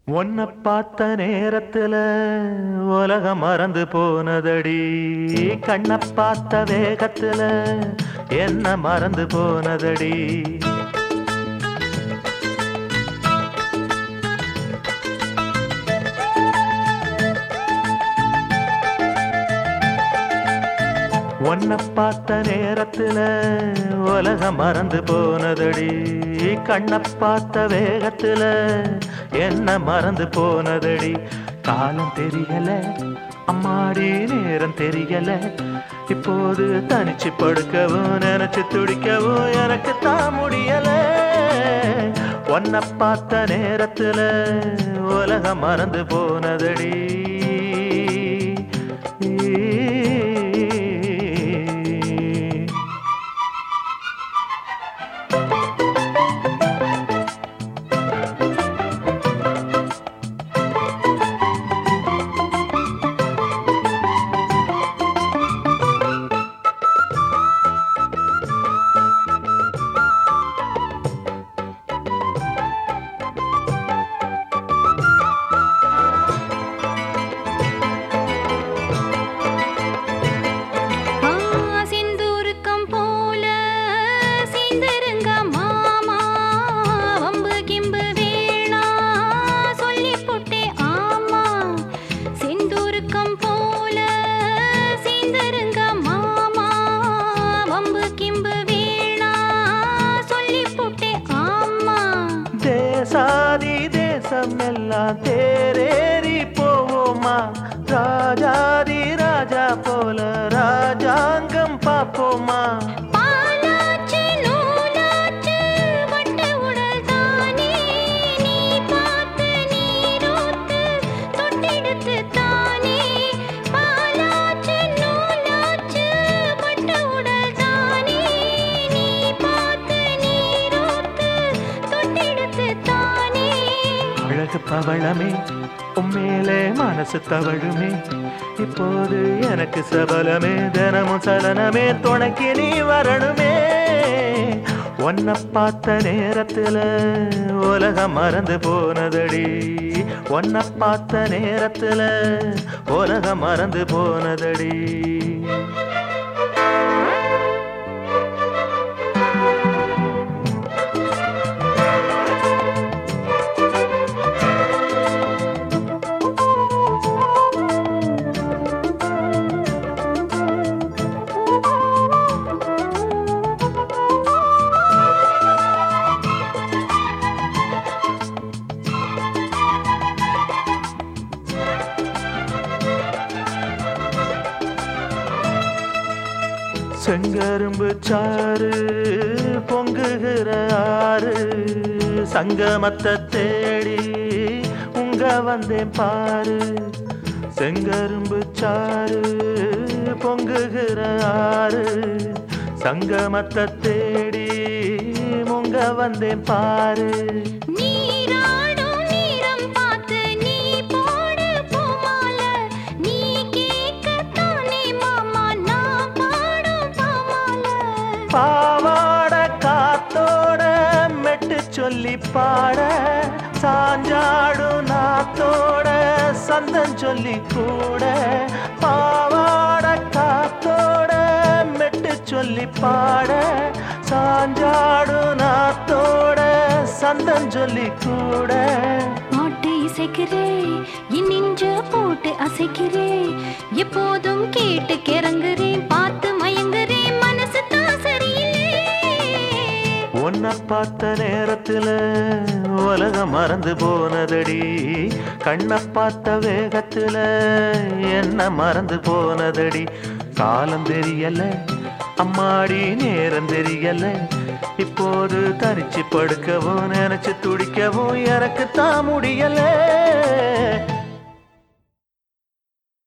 உன்னை பார்த்த நேரத்துல உலகம் மறந்து போனதடி கண்ணை பார்த்த வேகத்துல என்ன மறந்து போனதடி உன்னை பார்த்த நேரத்துல உலகம் மறந்து போனதடி கண்ணை பார்த்த வேகத்துல என்ன மறந்து போனதடி காலம் தெரியல அம்மாடி நேரம் தெரியல இப்போது தனிச்சு படுக்கவும் நினைச்சு துடிக்கவும் எனக்கு தான் முடியல உன்னை பார்த்த நேரத்துல உலகம் மறந்து போனதடி ஆ செந்தூருக்கம் போல சேர்ந்திருங்க மாமா வம்பு கிம்பு வேணா சொல்லி புட்டே ஆமா செந்தூருக்கம் போல சேர்ந்திருங்க மாமா வம்பு கிம்பு வேணா சொல்லி புட்டே ஆமா தேசாதி தேசம் எல்லாம் தேரேறி போவோமா ராஜாதி ராஜா போல ராஜாங்கம் பார்ப்போமா பாலாச்சு நூலாச்சு வட்ட உடல் தானே நீ பார்த்து நீரோத்து தொட்டெடுத்து தானே பாலாச்சு நூலாச்சு வட்ட உடல் தானே நீ பார்த்து நீரோத்து தொட்டெடுத்து தானே அழகு பவளமே உம்மேலே மனசு தவழுமே இப்போது எனக்கு சபலமே தினமும் சலனமே துணைக்கு நீ வரணுமே உன்னை பார்த்த நேரத்துல உலகம் மறந்து போனதடி உன்னை பார்த்த நேரத்துல உலகம் மறந்து போனதடி செங்கரும்பு சாறு பொங்குகிற ஆறு சங்கமத்தை தேடி உங்க வந்தேன் பாரு செங்கரும்பு சாறு பொங்குகிற ஆறு சங்கமத்தை தேடி உங்க வந்தேன் பாரு நீராடும் நீரம் பார்த்து நீ போடு பூமால நீ கேட்கத்தானே மாமா நான் பாடும் பாமால பாவாட காத்தோட மெட்டு சொல்லி பாட சாஞ்சாடும் நாத்தோட சந்தம் சொல்லி கூட பாவாட காத்தோட மெட்டு சொல்லி பாட சாஞ்சாடும் நாத்தோட சந்தம் சொல்லி கூட பாட்டு இசைக்கிறே என் நெஞ்ச போட்டு அசைக்கிறே எப்போதும் கேட்டு கிறங்குறேன் பார்த்து மயங்குறேன் மனசு தான் சரியில்லை உன்னை பார்த்த நேரத்துல உலகம் மறந்து போனதடி கண்ணை பார்த்த வேகத்துல என்ன மறந்து போனதடி காலம் தெரியல அம்மாடி நேரம் தெரியல இப்போது தனிச்சு படுக்கவும் நினைச்சு துடிக்கவும் எனக்கு தான் முடியல